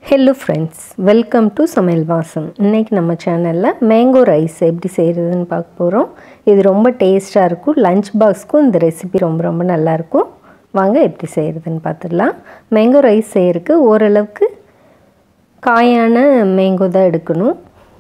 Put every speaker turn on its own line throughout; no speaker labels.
hello friends welcome to சமையல் வாசம் இன்றைக்கி நம்ம சேனலில் மேங்கோ ரைஸ் எப்படி செய்கிறதுன்னு பார்க்க போகிறோம் இது ரொம்ப டேஸ்ட்டாக இருக்கும் லஞ்ச் பாக்ஸ்க்கும் இந்த ரெசிபி ரொம்ப ரொம்ப நல்லாயிருக்கும் வாங்க எப்படி செய்கிறதுன்னு பார்த்துடலாம் மேங்கோ ரைஸ் செய்கிறதுக்கு ஓரளவுக்கு காயான மேங்கோ தான் எடுக்கணும்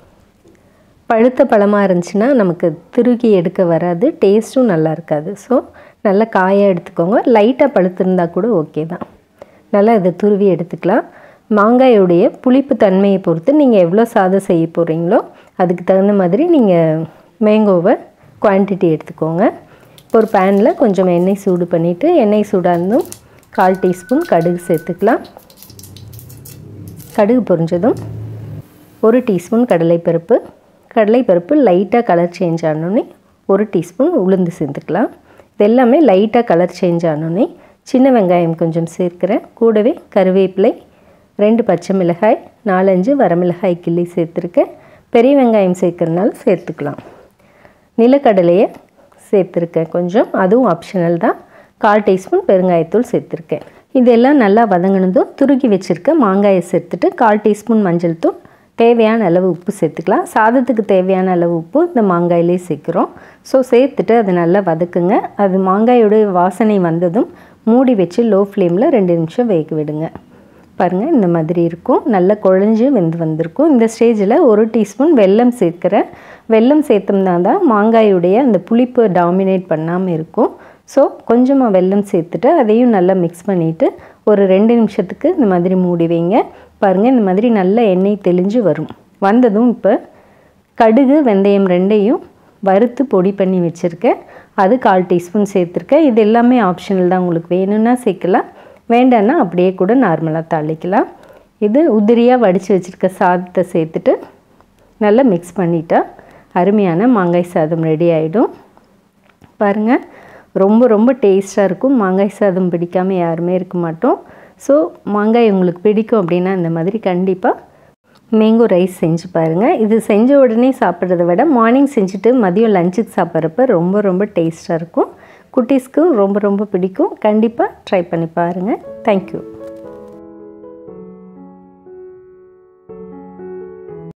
பழுத்த பழமாக இருந்துச்சுன்னா நமக்கு திருகி எடுக்க வராது டேஸ்ட்டும் நல்லா இருக்காது ஸோ நல்லா காயாக எடுத்துக்கோங்க லைட்டாக பழுத்திருந்தா கூட ஓகே தான் நல்லா இதை துருவி எடுத்துக்கலாம் மாங்காயோடைய புளிப்பு தன்மையை பொறுத்து நீங்கள் எவ்வளோ சாதம் செய்ய போகிறீங்களோ அதுக்கு தகுந்த மாதிரி நீங்கள் மேங்கோவை குவான்டிட்டி எடுத்துக்கோங்க ஒரு பேனில் கொஞ்சம் எண்ணெய் சூடு பண்ணிவிட்டு எண்ணெய் சூடாக இருந்தும் கால் டீஸ்பூன் கடுகு சேர்த்துக்கலாம் கடுகு பொரிஞ்சதும் ஒரு டீஸ்பூன் கடலைப்பருப்பு கடலைப்பருப்பு லைட்டாக கலர் சேஞ்ச் ஆனோடனே ஒரு டீஸ்பூன் உளுந்து சேர்த்துக்கலாம் இது எல்லாமே லைட்டாக கலர் சேஞ்ச் ஆனோடனே சின்ன வெங்காயம் கொஞ்சம் சேர்க்குறேன் கூடவே கருவேப்பிலை ரெண்டு பச்சை மிளகாய் நாலஞ்சு வரமிளகாய் கிள்ளி சேர்த்துருக்கேன் பெரிய வெங்காயம் சேர்க்குறதுனால சேர்த்துக்கலாம் நிலக்கடலையை சேர்த்துருக்கேன் கொஞ்சம் அதுவும் ஆப்ஷனல் தான் கால் டீஸ்பூன் பெருங்காயத்தூள் சேர்த்துருக்கேன் இதெல்லாம் நல்லா வதங்கினதும் துருக்கி வச்சுருக்க மாங்காயை சேர்த்துட்டு கால் டீஸ்பூன் மஞ்சள் தூள் தேவையான அளவு உப்பு சேர்த்துக்கலாம் சாதத்துக்கு தேவையான அளவு உப்பு இந்த மாங்காயிலே சேர்க்குறோம் ஸோ சேர்த்துட்டு அதை நல்லா வதக்குங்க அது மாங்காயோட வாசனை வந்ததும் மூடி வச்சு லோ ஃப்ளேமில் ரெண்டு நிமிஷம் வேக விடுங்க பாருங்கள் இந்த மாதிரி இருக்கும் நல்லா குழஞ்சி வெந்து வந்திருக்கும் இந்த ஸ்டேஜில் ஒரு டீஸ்பூன் வெல்லம் சேர்க்குறேன் வெல்லம் சேர்த்தோம்னா தான் மாங்காயுடைய அந்த புளிப்பு டாமினேட் பண்ணாமல் இருக்கும் ஸோ கொஞ்சமாக வெல்லம் சேர்த்துட்டு அதையும் நல்லா மிக்ஸ் பண்ணிவிட்டு ஒரு ரெண்டு நிமிஷத்துக்கு இந்த மாதிரி மூடி வைங்க பாருங்கள் இந்த மாதிரி நல்ல எண்ணெய் தெளிஞ்சு வரும் வந்ததும் இப்போ கடுகு வெந்தயம் ரெண்டையும் வறுத்து பொடி பண்ணி வச்சுருக்கேன் அது கால் டீஸ்பூன் சேர்த்துருக்கேன் இது எல்லாமே ஆப்ஷனல் தான் உங்களுக்கு வேணும்னா சேர்க்கலாம் வேண்டான்னா அப்படியே கூட நார்மலாக தாளிக்கலாம் இது உதிரியாக வடித்து வச்சுருக்க சாதத்தை சேர்த்துட்டு நல்லா மிக்ஸ் பண்ணிட்டா அருமையான மாங்காய் சாதம் ரெடி ஆகிடும் பாருங்கள் ரொம்ப ரொம்ப டேஸ்ட்டாக இருக்கும் மாங்காய் சாதம் பிடிக்காமல் யாருமே இருக்க மாட்டோம் ஸோ மாங்காய் உங்களுக்கு பிடிக்கும் அப்படின்னா இந்த மாதிரி கண்டிப்பாக மேங்கோ ரைஸ் செஞ்சு பாருங்கள் இது செஞ்ச உடனே சாப்பிட்றத விட மார்னிங் செஞ்சுட்டு மதியம் லஞ்சுக்கு சாப்பிட்றப்ப ரொம்ப ரொம்ப டேஸ்ட்டாக இருக்கும் குட்டீஸ்க்கும் ரொம்ப ரொம்ப பிடிக்கும் கண்டிப்பாக ட்ரை பண்ணி பாருங்கள் தேங்க்யூ